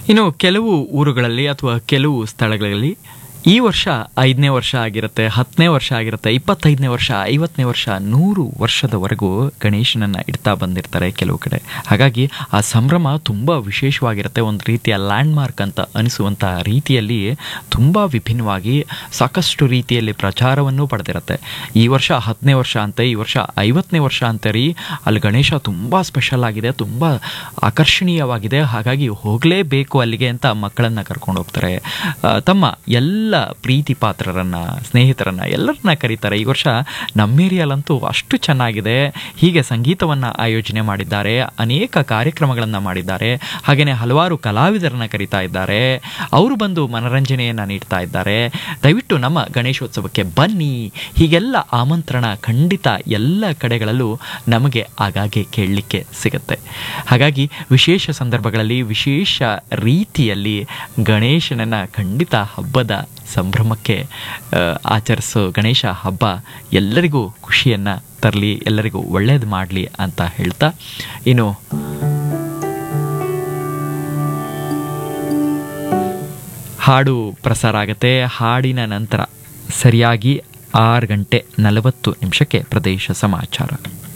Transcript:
ಇನ್ನು ಕೆಲವು ಊರುಗಳಲ್ಲಿ ಅಥವಾ ಕೆಲವು ಸ್ಥಳಗಳಲ್ಲಿ ಈ ವರ್ಷ ಐದನೇ ವರ್ಷ ಆಗಿರುತ್ತೆ ಹತ್ತನೇ ವರ್ಷ ಆಗಿರುತ್ತೆ ಇಪ್ಪತ್ತೈದನೇ ವರ್ಷ ಐವತ್ತನೇ ವರ್ಷ ನೂರು ವರ್ಷದವರೆಗೂ ಗಣೇಶನನ್ನು ಇಡ್ತಾ ಬಂದಿರ್ತಾರೆ ಕೆಲವು ಕಡೆ ಹಾಗಾಗಿ ಆ ಸಂಭ್ರಮ ತುಂಬ ವಿಶೇಷವಾಗಿರುತ್ತೆ ಒಂದು ರೀತಿಯ ಲ್ಯಾಂಡ್ ಮಾರ್ಕ್ ಅಂತ ಅನಿಸುವಂಥ ರೀತಿಯಲ್ಲಿ ತುಂಬ ವಿಭಿನ್ನವಾಗಿ ಸಾಕಷ್ಟು ರೀತಿಯಲ್ಲಿ ಪ್ರಚಾರವನ್ನು ಪಡೆದಿರುತ್ತೆ ಈ ವರ್ಷ ಹತ್ತನೇ ವರ್ಷ ಅಂತೆ ಈ ವರ್ಷ ಐವತ್ತನೇ ವರ್ಷ ಅಂತ ರೀ ಅಲ್ಲಿ ಗಣೇಶ ತುಂಬ ಸ್ಪೆಷಲ್ ಆಗಿದೆ ತುಂಬ ಆಕರ್ಷಣೀಯವಾಗಿದೆ ಹಾಗಾಗಿ ಹೋಗಲೇಬೇಕು ಅಲ್ಲಿಗೆ ಅಂತ ಮಕ್ಕಳನ್ನು ಕರ್ಕೊಂಡು ಹೋಗ್ತಾರೆ ಆ, ತಮ್ಮ ಎಲ್ಲ ಪ್ರೀತಿ ಪಾತ್ರರನ್ನ ಸ್ನೇಹಿತರನ್ನ ಎಲ್ಲರನ್ನ ಕರೀತಾರೆ ಈ ವರ್ಷ ನಮ್ಮ ಏರಿಯಲ್ಲಂತೂ ಅಷ್ಟು ಚೆನ್ನಾಗಿದೆ ಹೀಗೆ ಸಂಗೀತವನ್ನು ಆಯೋಜನೆ ಮಾಡಿದ್ದಾರೆ ಅನೇಕ ಕಾರ್ಯಕ್ರಮಗಳನ್ನು ಮಾಡಿದ್ದಾರೆ ಹಾಗೆಯೇ ಹಲವಾರು ಕಲಾವಿದರನ್ನ ಕರೀತಾ ಇದ್ದಾರೆ ಅವರು ಬಂದು ಮನರಂಜನೆಯನ್ನು ನೀಡ್ತಾ ಇದ್ದಾರೆ ದಯವಿಟ್ಟು ನಮ್ಮ ಗಣೇಶೋತ್ಸವಕ್ಕೆ ಬನ್ನಿ ಹೀಗೆಲ್ಲ ಆಮಂತ್ರಣ ಖಂಡಿತ ಎಲ್ಲ ಕಡೆಗಳಲ್ಲೂ ನಮಗೆ ಆಗಾಗ್ಗೆ ಕೇಳಲಿಕ್ಕೆ ಸಿಗುತ್ತೆ ಹಾಗಾಗಿ ವಿಶೇಷ ಸಂದರ್ಭಗಳಲ್ಲಿ ವಿಶೇಷ ರೀತಿಯಲ್ಲಿ ಗಣೇಶನನ್ನ ಖಂಡಿತ ಹಬ್ಬದ ಸಂಭ್ರಮಕ್ಕೆ ಆ, ಆಚರಿಸೋ ಗಣೇಶ ಹಬ್ಬ ಎಲ್ಲರಿಗೂ ಖುಷಿಯನ್ನು ತರಲಿ ಎಲ್ಲರಿಗೂ ಒಳ್ಳೇದು ಮಾಡಲಿ ಅಂತ ಹೇಳ್ತಾ ಇನ್ನು ಹಾಡು ಪ್ರಸಾರ ಆಗುತ್ತೆ ಹಾಡಿನ ನಂತರ ಸರಿಯಾಗಿ ಆರು ಗಂಟೆ ನಲವತ್ತು ನಿಮಿಷಕ್ಕೆ ಪ್ರದೇಶ ಸಮಾಚಾರ